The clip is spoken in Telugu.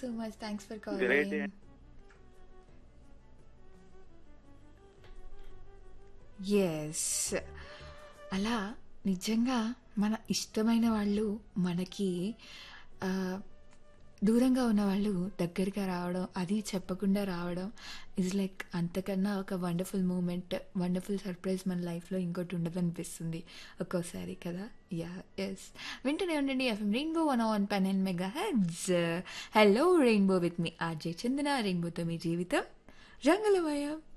So much thanks for Great. Calling yes అలా నిజంగా మన ఇష్టమైన వాళ్ళు మనకి ఆ, దూరంగా ఉన్న వాళ్ళు దగ్గరగా రావడం అది చెప్పకుండా రావడం ఇస్ లైక్ అంతకన్నా ఒక వండర్ఫుల్ మూమెంట్ వండర్ఫుల్ సర్ప్రైజ్ మన లైఫ్లో ఇంకోటి ఉండదు అనిపిస్తుంది ఒక్కోసారి కదా యా ఎస్ వింటూనే ఉండండి FM rainbow one one pen and mega heads hello rainbow with me RJ Chandana రెయిన్బోతో మీ జీవితం రంగులమయం